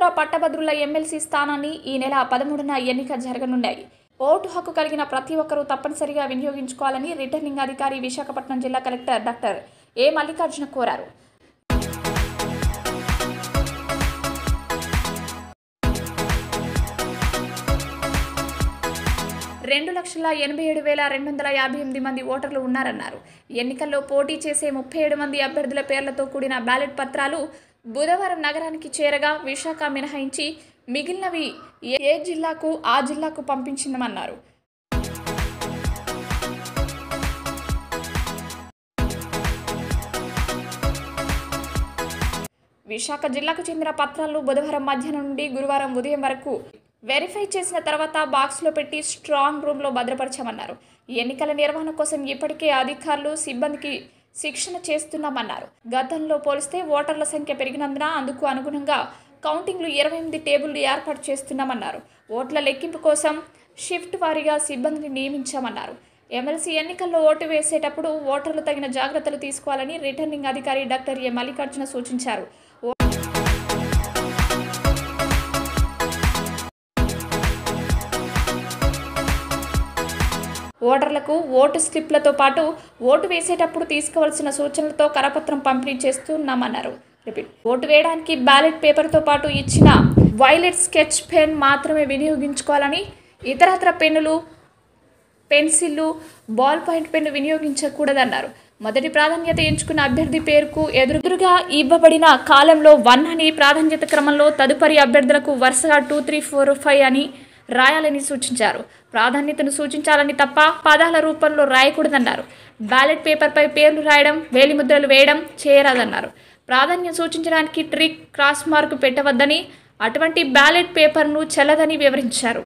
పటాన్చెరువులో పట్టభద్రుల ఎమ్మెల్సీ స్థానాన్ని ఈ నెల పదమూడున ఎన్నిక జరగనున్నాయి ఓటు హక్కు కలిగిన ప్రతి ఒక్కరూ తప్పనిసరిగా వినియోగించుకోవాలని రిటర్నింగ్ అధికారి విశాఖపట్నం జిల్లా కలెక్టర్ డాక్టర్ ఏ మల్లికార్జున కోరారు రెండు లక్షల ఎనభై ఏడు వేల రెండు వందల యాభై ఎనిమిది మంది ఓటర్లు ఉన్నారన్నారు ఎన్నికల్లో పోటీ చేసే ముప్పై ఏడు మంది అభ్యర్థుల పేర్లతో కూడిన బ్యాలెట్ పత్రాలు బుధవారం నగరానికి చేరగా విశాఖ మినహాయించి మిగిలినవి ఏ ఏ జిల్లాకు ఆ జిల్లాకు పంపించిందమన్నారు విశాఖ జిల్లాకు చెందిన పత్రాలను బుధవారం మధ్యాహ్నం నుండి గురువారం ఉదయం వరకు వెరిఫై చేసిన తర్వాత బాక్స్లో పెట్టి స్ట్రాంగ్ రూమ్లో భద్రపరచామన్నారు ఎన్నికల నిర్వహణ కోసం ఇప్పటికే అధికారులు సిబ్బందికి శిక్షణ చేస్తున్నామన్నారు గతంలో పోలిస్తే ఓటర్ల సంఖ్య పెరిగినందున అందుకు అనుగుణంగా కౌంటింగ్లు ఇరవై ఎనిమిది టేబుళ్లు ఏర్పాటు చేస్తున్నామన్నారు ఓట్ల లెక్కింపు కోసం షిఫ్ట్ వారీగా సిబ్బందిని నియమించామన్నారు ఎమ్మెల్సీ ఎన్నికల్లో ఓటు వేసేటప్పుడు ఓటర్లు తగిన జాగ్రత్తలు తీసుకోవాలని రిటర్నింగ్ అధికారి డాక్టర్ ఏ మల్లికార్జున సూచించారు ఓటర్లకు ఓటు స్లిప్లతో పాటు ఓటు వేసేటప్పుడు తీసుకోవాల్సిన సూచనలతో కరపత్రం పంపిణీ చేస్తున్నామన్నారు రిపీట్ ఓటు వేయడానికి బ్యాలెట్ పేపర్తో పాటు ఇచ్చిన వైలెట్ స్కెచ్ పెన్ మాత్రమే వినియోగించుకోవాలని ఇతరత్ర పెన్నులు పెన్సిళ్ళు బాల్ పాయింట్ పెన్ను వినియోగించకూడదన్నారు మొదటి ప్రాధాన్యత ఎంచుకున్న అభ్యర్థి పేరుకు ఎదురుగా ఇవ్వబడిన కాలంలో వన్ అని ప్రాధాన్యత క్రమంలో తదుపరి అభ్యర్థులకు వరుసగా టూ త్రీ ఫోర్ ఫైవ్ అని రాయాలని సూచించారు ప్రాధాన్యతను సూచించాలని తప్ప పదాల రూపంలో రాయకూడదన్నారు బ్యాలెట్ పేపర్పై పేర్లు రాయడం వేలిముద్రలు వేయడం చేయరాదన్నారు ప్రాధాన్యం సూచించడానికి ట్రిక్ క్రాస్ మార్కు పెట్టవద్దని అటువంటి బ్యాలెట్ పేపర్ను చెల్లదని వివరించారు